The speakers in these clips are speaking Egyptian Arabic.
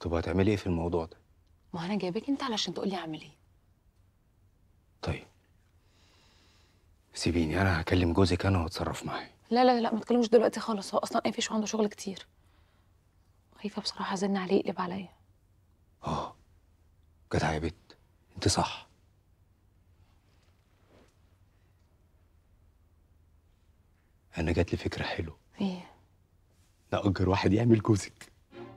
طب هتعملي ايه في الموضوع ده ما انا جايباك انت علشان تقولي اعمل ايه طيب سيبيني انا هكلم جوزك انا واتصرف معاه لا لا لا ما تكلموش دلوقتي خالص هو اصلا قافش وعنده شغل كتير خايفه بصراحه ازن عليه يقلب عليا اه جدع يا بت انت صح انا جات لي فكره حلوه ايه نأجر واحد يعمل جوزك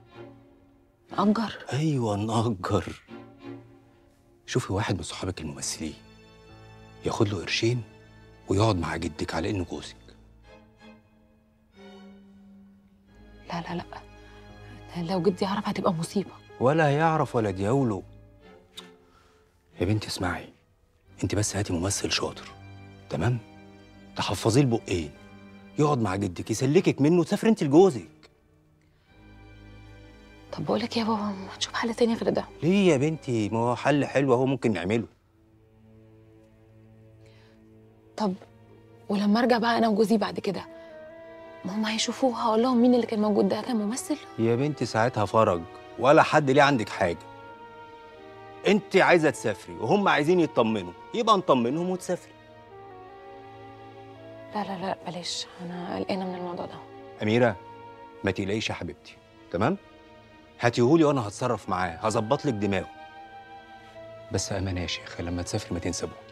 نأجر ايوه نأجر شوفي واحد من صحابك الممثلين ياخد له قرشين ويقعد مع جدك على انه جوزك لا لا لا لو جدي يعرف هتبقى مصيبه ولا هيعرف ولا دياوله يا بنتي اسمعي انت بس هاتي ممثل شاطر تمام تحفظيه البقين يقعد مع جدك يسلكك منه وتسافر انت لجوزك طب بقول لك يا بابا ما تشوف حل تاني غير ده ليه يا بنتي ما هو حل حلو اهو ممكن نعمله طب ولما ارجع بقى انا وجوزي بعد كده ما هم هيشوفوه هقول لهم مين اللي كان موجود ده كان ممثل يا بنتي ساعتها فرج ولا حد ليه عندك حاجه انت عايزه تسافري وهم عايزين يطمنوا يبقى نطمنهم وتسافري لا لا لا بلاش انا قلقانه من الموضوع ده اميره ما تقلقيش يا حبيبتي تمام هاتيهولي وانا هتصرف معاه هظبط لك دماغه بس امان يا شيخه لما تسافري ما تنسبوه